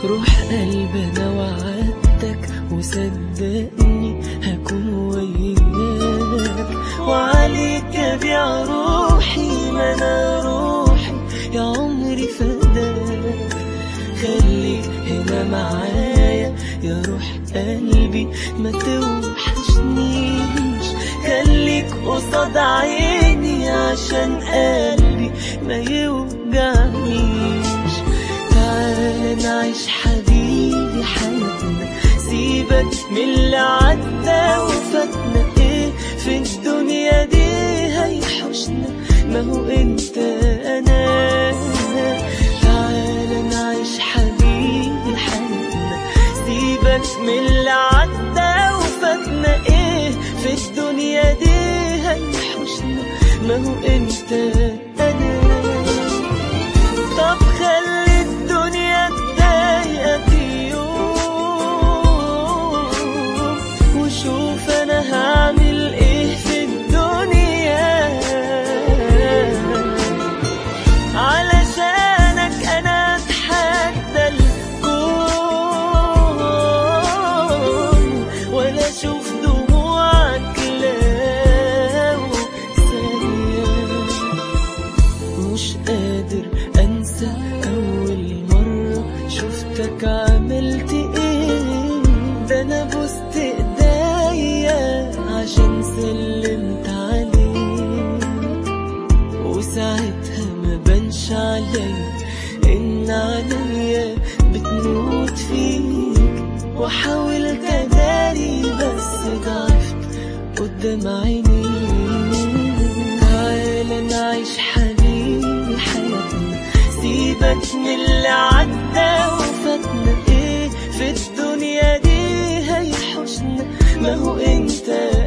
روح قلبي انا وعدتك وصدقني هكون وياك وعليك ابيع روحي ما انا روحي يا عمري فداك خليك هنا معايا يا روح قلبي ما توحشنيش خليك قصاد عيني عشان قلبي ما يوجعنيش تعال نعيش حبيبي حياتنا سيبك من اللي عدى وفاتنا ايه في الدنيا دي هيحوشنا ما هو انت انا تعال نعيش حبيبي حياتنا سيبك من اللي عدى وفاتنا ايه في الدنيا دي هيحوشنا ما هو انت انا طب خلي الدنيا تضايقك يوم وشوف انا هعمل ايه في الدنيا علشانك انا اتحدى الكون ولا اشوف دموعك لو ثانيه مش قادر انسى اول مرة شفتك عملت ايه ده انا بوست ايديا عشان سلمت عليك وساعتها ما بانش عليا ان عينيا بتموت فيك وحاولت اداري بس ضعفت قدام عينيك تعالى نعيش حبيبي حياتنا سيبك من اللي عدى وفاتنا ايه في الدنيا دي هيحوشنا ما هو انت